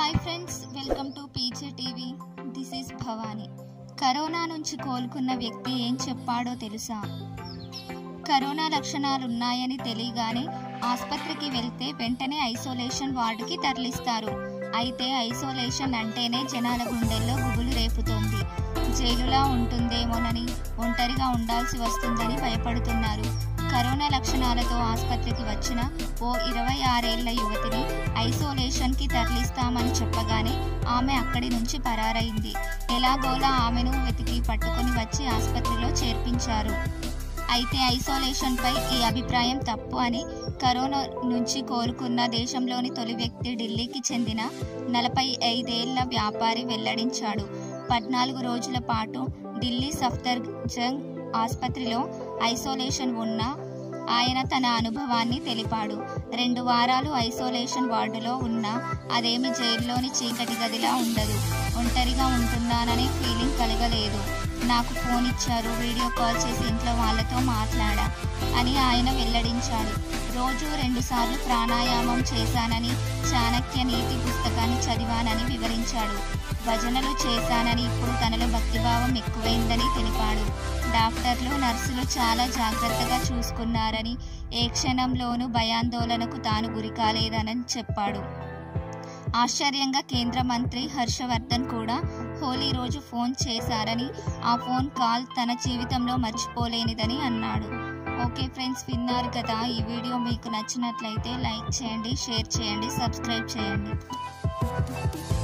hi friends welcome to పీచే TV this is Bhavani corona నుంచి కోలుకున్న వ్యక్తి ఏం చెప్పాడో తెలుసా కరోనా లక్షణాలు ఉన్నాయని తెలియగానే ఆసుపత్రికి వెళ్తే వెంటనే ఐసోలేషన్ వార్డుకి తరలిస్తారు అయితే ఐసోలేషన్ అంటేనే జనాల గుండెల్లో గుబులు రేపుతోంది జైలులా ఉంటుందేమోనని ఒంటరిగా ఉండాల్సి వస్తుందని భయపడుతున్నారు కరోనా లక్షణాలతో ఆసుపత్రికి వచ్చిన ఓ ఇరవై ఆరేళ్ల యువతిని ఐసోలేషన్కి తరలిస్తామని చెప్పగానే ఆమె అక్కడి నుంచి పరారైంది ఎలాగోలా ఆమెను వెతికి పట్టుకొని వచ్చి ఆసుపత్రిలో చేర్పించారు అయితే ఐసోలేషన్పై ఈ అభిప్రాయం తప్పు అని కరోనా నుంచి కోలుకున్న దేశంలోని తొలి వ్యక్తి ఢిల్లీకి చెందిన నలభై ఐదేళ్ల వ్యాపారి వెల్లడించాడు పద్నాలుగు రోజుల పాటు ఢిల్లీ సఫ్దర్జంగ్ ఆసుపత్రిలో ఐసోలేషన్ ఉన్న ఆయన తన అనుభవాన్ని తెలిపాడు రెండు వారాలు ఐసోలేషన్ వార్డులో ఉన్నా అదేమి జైల్లోని చీకటి గదిలా ఉండదు ఒంటరిగా ఉంటున్నాననే ఫీలింగ్ కలగలేదు నాకు ఫోన్ ఇచ్చారు వీడియో కాల్ చేసి ఇంట్లో వాళ్ళతో మాట్లాడా అని ఆయన వెల్లడించాడు రోజు రెండుసార్లు ప్రాణాయామం చేశానని చాణక్య నీతి పుస్తకాన్ని చదివానని వివరించాడు భజనలు చేశానని ఇప్పుడు తనలో భక్తిభావం ఎక్కువైందని తెలిపాడు డాక్టర్లు నర్సులు చాలా జాగ్రత్తగా చూసుకున్నారని ఏ క్షణంలోనూ భయాందోళనకు తాను గురికాలేదని చెప్పాడు ఆశ్చర్యంగా కేంద్ర మంత్రి హర్షవర్ధన్ కూడా హోలీ రోజు ఫోన్ చేశారని ఆ ఫోన్ కాల్ తన జీవితంలో మర్చిపోలేనిదని అన్నాడు ఓకే ఫ్రెండ్స్ విన్నారు కదా ఈ వీడియో మీకు నచ్చినట్లయితే లైక్ చేయండి షేర్ చేయండి సబ్స్క్రైబ్ చేయండి